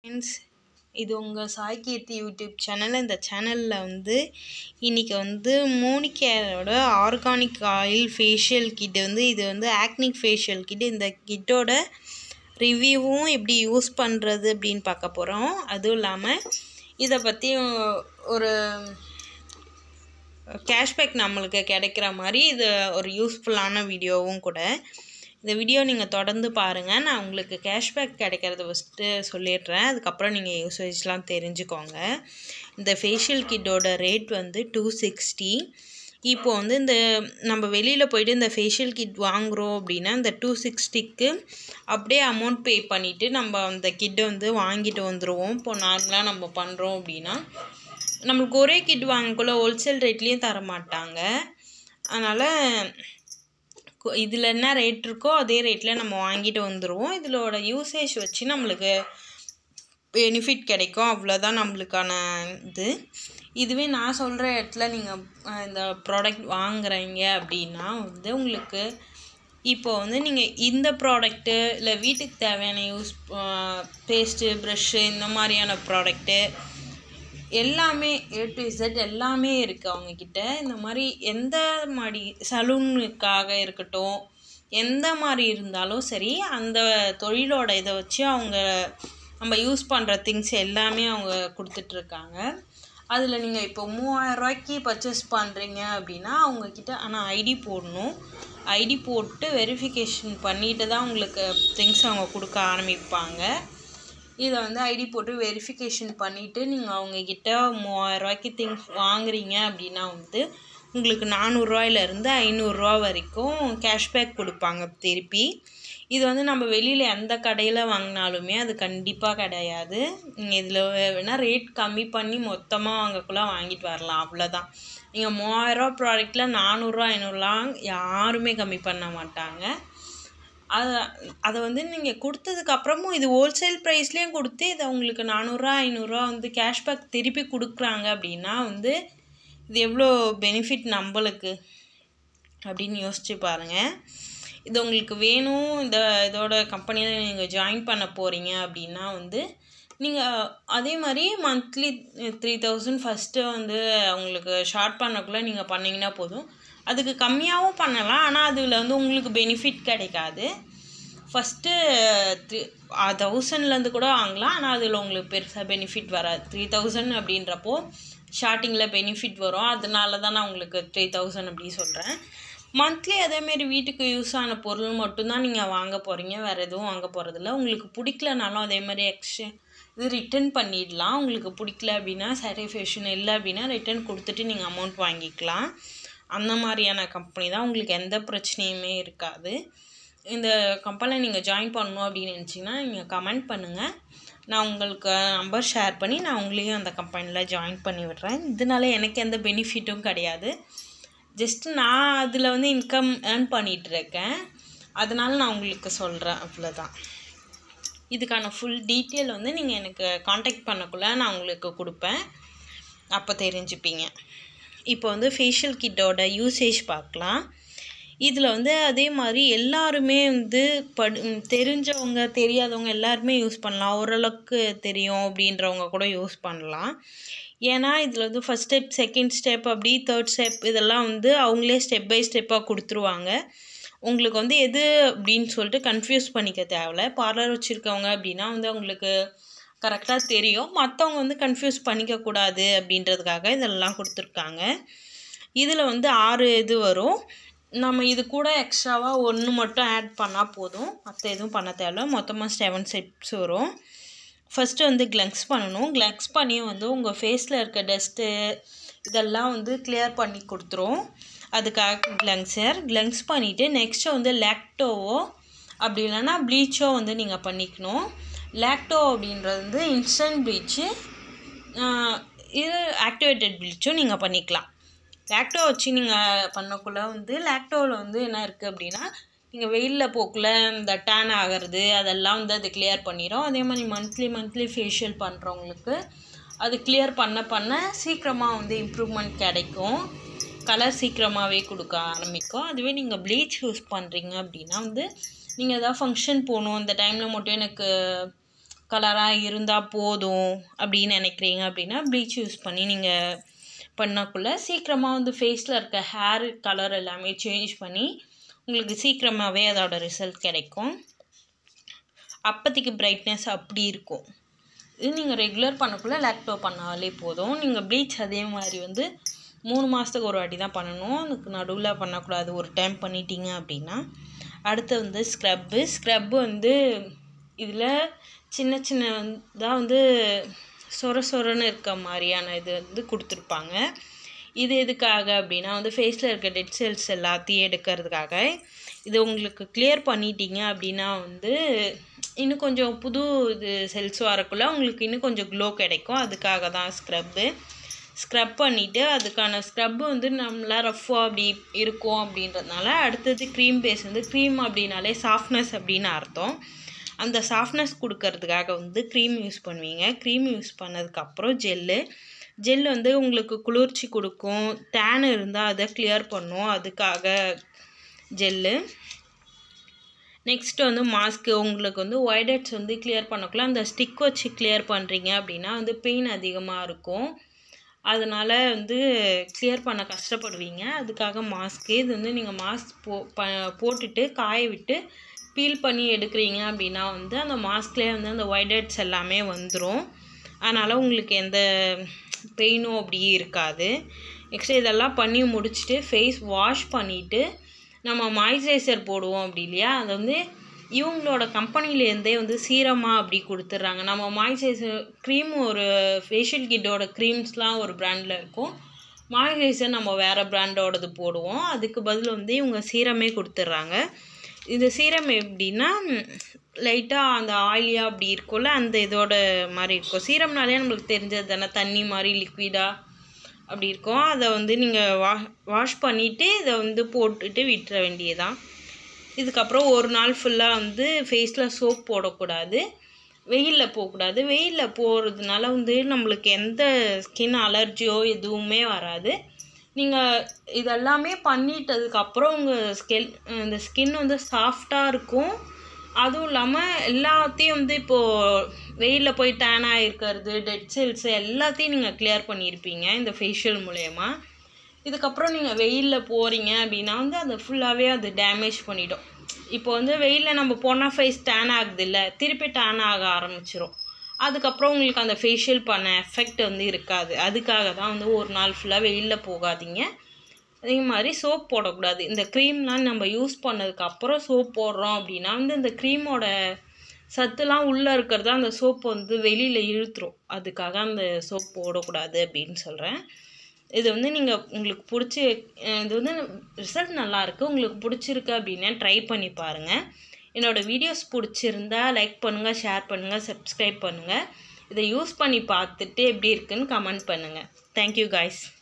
friends இது உங்கள் சாய் கீர்த்தி YouTube channel இந்த சேனலில் வந்து இன்றைக்கி வந்து மோனிகேரோட ஆர்கானிக் ஆயில் ஃபேஷியல் கிட் வந்து இது வந்து ஆக்னிக் ஃபேஷியல் கிட் இந்த கிட்டோட ரிவ்யூவும் எப்படி யூஸ் பண்ணுறது அப்படின்னு பார்க்க போகிறோம் அதுவும் இல்லாமல் இதை பற்றி ஒரு கேஷ்பேக் நம்மளுக்கு கிடைக்கிற மாதிரி இது ஒரு யூஸ்ஃபுல்லான வீடியோவும் கூட இந்த வீடியோ நீங்கள் தொடர்ந்து பாருங்கள் நான் உங்களுக்கு கேஷ்பேக் கிடைக்கிறத ஃபஸ்ட்டு சொல்லிடுறேன் அதுக்கப்புறம் நீங்கள் யூசேஜ்லாம் தெரிஞ்சுக்கோங்க இந்த ஃபேஷியல் கிட்டோட ரேட் வந்து டூ சிக்ஸ்டி இப்போ வந்து இந்த நம்ம வெளியில் போயிட்டு இந்த ஃபேஷியல் கிட் வாங்குகிறோம் அப்படின்னா இந்த டூ சிக்ஸ்டிக்கு அப்படியே அமௌண்ட் பே பண்ணிவிட்டு நம்ம அந்த கிட்டை வந்து வாங்கிட்டு வந்துடுவோம் இப்போ நார்மலாக நம்ம பண்ணுறோம் அப்படின்னா நம்மளுக்கு ஒரே கிட் வாங்கக்குள்ள ஹோல்சேல் ரேட்லேயும் தர மாட்டாங்க அதனால் இதில் என்ன ரேட் இருக்கோ அதே ரேட்டில் நம்ம வாங்கிட்டு வந்துடுவோம் இதிலோட யூசேஜ் வச்சு நம்மளுக்கு பெனிஃபிட் கிடைக்கும் அவ்வளோதான் நம்மளுக்கான இது இதுவே நான் சொல்கிற இடத்துல நீங்கள் இந்த ப்ராடக்ட் வாங்குறீங்க அப்படின்னா வந்து உங்களுக்கு இப்போ வந்து நீங்கள் இந்த ப்ராடக்ட்டு இல்லை வீட்டுக்கு தேவையான யூஸ் பேஸ்ட்டு ப்ரெஷ்ஷு இந்த மாதிரியான ப்ராடக்ட்டு எல்லாமே ஏ டு இசட் எல்லாமே இருக்குது அவங்கக்கிட்ட இந்த மாதிரி எந்த மாதிரி சலூனுக்காக இருக்கட்டும் எந்த மாதிரி இருந்தாலும் சரி அந்த தொழிலோட இதை வச்சு அவங்க நம்ம யூஸ் பண்ணுற திங்ஸ் எல்லாமே அவங்க கொடுத்துட்ருக்காங்க அதில் நீங்கள் இப்போ மூவாயிரரூவாய்க்கு பர்ச்சேஸ் பண்ணுறீங்க அப்படின்னா அவங்கக்கிட்ட ஆனால் ஐடி போடணும் ஐடி போட்டு வெரிஃபிகேஷன் பண்ணிட்டு தான் உங்களுக்கு திங்ஸ் அவங்க கொடுக்க ஆரம்பிப்பாங்க இதை வந்து ஐடி போட்டு வெரிஃபிகேஷன் பண்ணிவிட்டு நீங்கள் அவங்கக்கிட்ட மூவாயிரரூவாய்க்கு திங்ஸ் வாங்குறீங்க அப்படின்னா வந்து உங்களுக்கு நானூறுரூவாயிலேருந்து ஐநூறுரூவா வரைக்கும் கேஷ்பேக் கொடுப்பாங்க திருப்பி இது வந்து நம்ம வெளியில் எந்த கடையில் வாங்கினாலுமே அது கண்டிப்பாக கிடையாது நீங்கள் இதில் வேணால் ரேட் கம்மி பண்ணி மொத்தமாக வாங்கக்குள்ள வாங்கிட்டு வரலாம் அவ்வளோதான் நீங்கள் மூவாயிரரூவா ப்ராடக்டில் நானூறுரூவா ஐநூறுலாம் யாருமே கம்மி பண்ண மாட்டாங்க அதை அதை வந்து நீங்கள் கொடுத்ததுக்கப்புறமும் இது ஹோல்சேல் ப்ரைஸ்லேயும் கொடுத்து இதை உங்களுக்கு நானூறுரூவா ஐநூறுரூவா வந்து கேஷ்பேக் திருப்பி கொடுக்குறாங்க அப்படின்னா வந்து இது எவ்வளோ பெனிஃபிட் நம்மளுக்கு அப்படின்னு யோசிச்சு பாருங்கள் இது உங்களுக்கு வேணும் இந்த இதோட கம்பெனியில் நீங்கள் ஜாயின் பண்ண போகிறீங்க அப்படின்னா வந்து நீங்கள் அதே மாதிரி மந்த்லி த்ரீ தௌசண்ட் ஃபஸ்ட்டு வந்து அவங்களுக்கு ஷார்ட் பண்ணக்குள்ளே நீங்கள் பண்ணிங்கன்னா போதும் அதுக்கு கம்மியாகவும் பண்ணலாம் ஆனால் அதில் வந்து உங்களுக்கு பெனிஃபிட் கிடைக்காது ஃபஸ்ட்டு த்ரீ தௌசண்ட்லேருந்து கூட வாங்கலாம் ஆனால் அதில் உங்களுக்கு பெருசாக பெனிஃபிட் வராது த்ரீ தௌசண்ட் அப்படின்றப்போ ஸ்டார்டிங்கில் பெனிஃபிட் வரும் அதனால தான் நான் உங்களுக்கு த்ரீ தௌசண்ட் அப்படி சொல்கிறேன் மந்த்லி அதேமாரி வீட்டுக்கு யூஸ் ஆன பொருள் மட்டும்தான் நீங்கள் வாங்க போகிறீங்க வேறு எதுவும் வாங்க போகிறதில்ல உங்களுக்கு பிடிக்கலனாலும் அதேமாதிரி எக்ஸ்சே இது ரிட்டன் பண்ணிடலாம் உங்களுக்கு பிடிக்கல அப்படின்னா சாட்டிஸ்ஃபேக்ஷன் இல்லை அப்படின்னா ரிட்டன் கொடுத்துட்டு நீங்கள் அமௌண்ட் வாங்கிக்கலாம் அந்த மாதிரியான கம்பெனி தான் உங்களுக்கு எந்த பிரச்சனையுமே இருக்காது இந்த கம்பெனியில் நீங்கள் ஜாயின் பண்ணணும் அப்படின்னு நினச்சிங்கன்னா நீங்கள் கமெண்ட் பண்ணுங்கள் நான் உங்களுக்கு நம்பர் ஷேர் பண்ணி நான் உங்களையும் அந்த கம்பெனியில் ஜாயின் பண்ணி விடுறேன் இதனால எனக்கு எந்த பெனிஃபிட்டும் கிடையாது ஜஸ்ட்டு நான் அதில் வந்து இன்கம் ஏர்ன் பண்ணிகிட்ருக்கேன் அதனால் நான் உங்களுக்கு சொல்கிறேன் அவ்வளோதான் இதுக்கான ஃபுல் டீட்டெயில் வந்து நீங்கள் எனக்கு காண்டாக்ட் பண்ணக்குள்ளே நான் உங்களுக்கு கொடுப்பேன் அப்போ தெரிஞ்சுப்பீங்க இப்போ வந்து ஃபேஷியல் கிட்டோட யூசேஜ் பார்க்கலாம் இதில் வந்து அதே மாதிரி எல்லாருமே வந்து படு தெரிஞ்சவங்க தெரியாதவங்க எல்லாருமே யூஸ் பண்ணலாம் ஓரளவுக்கு தெரியும் அப்படின்றவங்க கூட யூஸ் பண்ணலாம் ஏன்னா இதில் வந்து ஃபஸ்ட் ஸ்டெப் செகண்ட் ஸ்டெப் அப்படி தேர்ட் ஸ்டெப் இதெல்லாம் வந்து அவங்களே ஸ்டெப் பை ஸ்டெப்பாக கொடுத்துருவாங்க உங்களுக்கு வந்து எது அப்படின்னு சொல்லிட்டு கன்ஃபியூஸ் பண்ணிக்க தேவையில்ல பார்லர் வச்சுருக்கவங்க அப்படின்னா வந்து அவங்களுக்கு கரெக்டாக தெரியும் மற்றவங்க வந்து கன்ஃபியூஸ் பண்ணிக்கக்கூடாது அப்படின்றதுக்காக இதெல்லாம் கொடுத்துருக்காங்க இதில் வந்து ஆறு இது வரும் நம்ம இது கூட எக்ஸ்ட்ராவாக ஒன்று மட்டும் ஆட் பண்ணால் போதும் மற்ற எதுவும் பண்ண தேவையில்ல மொத்தமாக செவன் செட்ஸ் வரும் ஃபஸ்ட்டு வந்து க்ளங்ஸ் பண்ணணும் க்ளங்ஸ் பண்ணி வந்து உங்கள் ஃபேஸில் இருக்க டஸ்ட்டு இதெல்லாம் வந்து கிளியர் பண்ணி கொடுத்துரும் அதுக்காக க்ளங்ஸர் க்ளங்ஸ் பண்ணிவிட்டு நெக்ஸ்ட்டு வந்து லேக்டோவோ அப்படி இல்லைன்னா ப்ளீச்சோ வந்து நீங்கள் பண்ணிக்கணும் லேக்டோ அப்படின்றது வந்து இன்ஸ்டன்ட் ப்ளீச்சு இது ஆக்டிவேட்டட் ப்ளீச்சும் நீங்கள் பண்ணிக்கலாம் லேக்டோ வச்சு நீங்கள் பண்ணக்குள்ளே வந்து லேக்டோவில் வந்து என்ன இருக்குது அப்படின்னா நீங்கள் வெயிலில் போக்குள்ள இந்த டேன் ஆகிறது அதெல்லாம் வந்து அது கிளியர் பண்ணிடும் அதே மாதிரி மந்த்லி மந்த்லி ஃபேஷியல் பண்ணுறவங்களுக்கு அது கிளியர் பண்ண பண்ண சீக்கிரமாக வந்து இம்ப்ரூவ்மெண்ட் கிடைக்கும் கலர் சீக்கிரமாகவே கொடுக்க ஆரம்பிக்கும் அதுவே நீங்கள் ப்ளீச் யூஸ் பண்ணுறீங்க அப்படின்னா வந்து நீங்கள் எதாவது ஃபங்க்ஷன் போகணும் அந்த டைமில் மட்டும் எனக்கு கலராக இருந்தால் போதும் அப்படின்னு நினைக்கிறீங்க அப்படின்னா ப்ளீச் யூஸ் பண்ணி நீங்கள் பண்ணக்குள்ள சீக்கிரமாக வந்து ஃபேஸில் இருக்க ஹேர் கலர் எல்லாமே சேஞ்ச் பண்ணி உங்களுக்கு சீக்கிரமாகவே அதோட ரிசல்ட் கிடைக்கும் அப்போதைக்கு பிரைட்னஸ் அப்படி இருக்கும் இது நீங்கள் ரெகுலர் பண்ணக்குள்ளே லேக்டோ பண்ணாலே போதும் நீங்கள் ப்ளீச் அதே மாதிரி வந்து மூணு மாதத்துக்கு ஒரு வாட்டி தான் பண்ணணும் அதுக்கு நடுவில் பண்ணக்கூடாது ஒரு டைம் பண்ணிட்டீங்க அப்படின்னா அடுத்து வந்து ஸ்க்ரப்பு ஸ்க்ரப்பு வந்து இதில் சின்ன சின்ன தான் வந்து சொர சொரன்னு இருக்க மாதிரியான இது வந்து கொடுத்துருப்பாங்க இது எதுக்காக அப்படின்னா வந்து ஃபேஸில் இருக்க டெட் செல்ஸ் எல்லாத்தையும் எடுக்கிறதுக்காக இது உங்களுக்கு கிளியர் பண்ணிட்டீங்க அப்படின்னா வந்து இன்னும் கொஞ்சம் புது இது செல்ஸ் வரக்குள்ள உங்களுக்கு இன்னும் கொஞ்சம் க்ளோ கிடைக்கும் அதுக்காக தான் ஸ்க்ரப்பு ஸ்க்ரப் பண்ணிவிட்டு அதுக்கான ஸ்க்ரப்பு வந்து நம்மளாம் ரஃப்பாக அப்படி இருக்கும் அப்படின்றதுனால அடுத்தது க்ரீம் பேஸ் வந்து க்ரீம் அப்படின்னாலே சாஃப்ட்னஸ் அப்படின்னு அர்த்தம் அந்த சாஃப்ட்னஸ் கொடுக்கறதுக்காக வந்து க்ரீம் யூஸ் பண்ணுவீங்க க்ரீம் யூஸ் பண்ணதுக்கப்புறம் ஜெல்லு ஜெல் வந்து உங்களுக்கு குளிர்ச்சி கொடுக்கும் டேன் இருந்தால் அதை கிளியர் பண்ணும் அதுக்காக ஜெல்லு நெக்ஸ்ட் வந்து மாஸ்க்கு உங்களுக்கு வந்து ஒய்டட்ஸ் வந்து கிளியர் பண்ணக்குள்ள அந்த ஸ்டிக் வச்சு கிளியர் பண்ணுறீங்க அப்படின்னா வந்து பெயின் அதிகமாக இருக்கும் அதனால் வந்து கிளியர் பண்ண கஷ்டப்படுவீங்க அதுக்காக மாஸ்க்கு இது வந்து நீங்கள் மாஸ்க் போ ப போட்டுட்டு காய விட்டு பீல் பண்ணி எடுக்கிறீங்க அப்படின்னா வந்து அந்த மாஸ்க்லேயே வந்து அந்த ஒய்டட்ஸ் எல்லாமே வந்துடும் அதனால் உங்களுக்கு எந்த பெயினும் அப்படியே இருக்காது நெக்ஸ்ட் இதெல்லாம் பண்ணி முடிச்சுட்டு ஃபேஸ் வாஷ் பண்ணிவிட்டு நம்ம மாய்ஸ்சரைசர் போடுவோம் அப்படி இல்லையா அது வந்து இவங்களோட கம்பெனிலேருந்தே வந்து சீரமாக அப்படி கொடுத்துட்றாங்க நம்ம மாய்ஸ்சரைசர் க்ரீம் ஒரு ஃபேஷியல் கிட்டோட க்ரீம்ஸ்லாம் ஒரு ப்ராண்டில் இருக்கும் மாய்ஸ்சரைசர் நம்ம வேறு ப்ராண்டோடது போடுவோம் அதுக்கு பதில் வந்து இவங்க சீரமே கொடுத்துட்றாங்க இந்த சீரம் எப்படின்னா லைட்டாக அந்த ஆயிலியாக அப்படி இருக்கும்ல அந்த இதோட மாதிரி இருக்கும் சீரம்னாலே நம்மளுக்கு தெரிஞ்சது தானே தண்ணி மாதிரி லிக்விடாக அப்படி இருக்கும் அதை வந்து நீங்கள் வா வாஷ் பண்ணிவிட்டு இதை வந்து போட்டுட்டு விட்டுற வேண்டியதான் இதுக்கப்புறம் ஒரு நாள் ஃபுல்லாக வந்து ஃபேஸில் சோப் போடக்கூடாது வெயிலில் போகக்கூடாது வெயிலில் போகிறதுனால வந்து நம்மளுக்கு எந்த ஸ்கின் அலர்ஜியோ எதுவுமே வராது நீங்கள் இதெல்லாமே பண்ணிட்டதுக்கப்புறம் உங்கள் ஸ்கெல் இந்த ஸ்கின் வந்து சாஃப்டாக இருக்கும் அதுவும் இல்லாமல் எல்லாத்தையும் வந்து இப்போது வெயிலில் போய் டேன் ஆகிருக்கிறது டெட் செல்ஸ் எல்லாத்தையும் நீங்கள் கிளியர் பண்ணியிருப்பீங்க இந்த ஃபேஷியல் மூலயமா இதுக்கப்புறம் நீங்கள் வெயிலில் போகிறீங்க அப்படின்னா வந்து அதை ஃபுல்லாகவே அது டேமேஜ் பண்ணிடும் இப்போ வந்து வெயிலில் நம்ம போனால் ஃபேஸ் டேன் ஆகுது இல்லை திருப்பி டேன் ஆக ஆரம்பிச்சிரும் அதுக்கப்புறம் உங்களுக்கு அந்த ஃபேஷியல் பண்ண எஃபெக்ட் வந்து இருக்காது அதுக்காக தான் வந்து ஒரு நாள் ஃபுல்லாக வெயிலில் போகாதீங்க அதே மாதிரி சோப் போடக்கூடாது இந்த க்ரீம்லாம் நம்ம யூஸ் பண்ணதுக்கப்புறம் சோப் போடுறோம் அப்படின்னா வந்து இந்த க்ரீமோட சத்துலாம் உள்ளே இருக்கிறது அந்த சோப் வந்து வெளியில் இழுத்துரும் அதுக்காக அந்த சோப் போடக்கூடாது அப்படின்னு சொல்கிறேன் இது வந்து நீங்கள் உங்களுக்கு பிடிச்சி இது வந்து ரிசல்ட் நல்லாயிருக்கு உங்களுக்கு பிடிச்சிருக்கு அப்படின்னா ட்ரை பண்ணி பாருங்கள் என்னோடய வீடியோஸ் பிடிச்சிருந்தா லைக் பண்ணுங்கள் ஷேர் பண்ணுங்கள் சப்ஸ்கிரைப் பண்ணுங்கள் இதை யூஸ் பண்ணி பார்த்துட்டு எப்படி இருக்குன்னு கமெண்ட் பண்ணுங்கள் தேங்க்யூ காய்ஸ்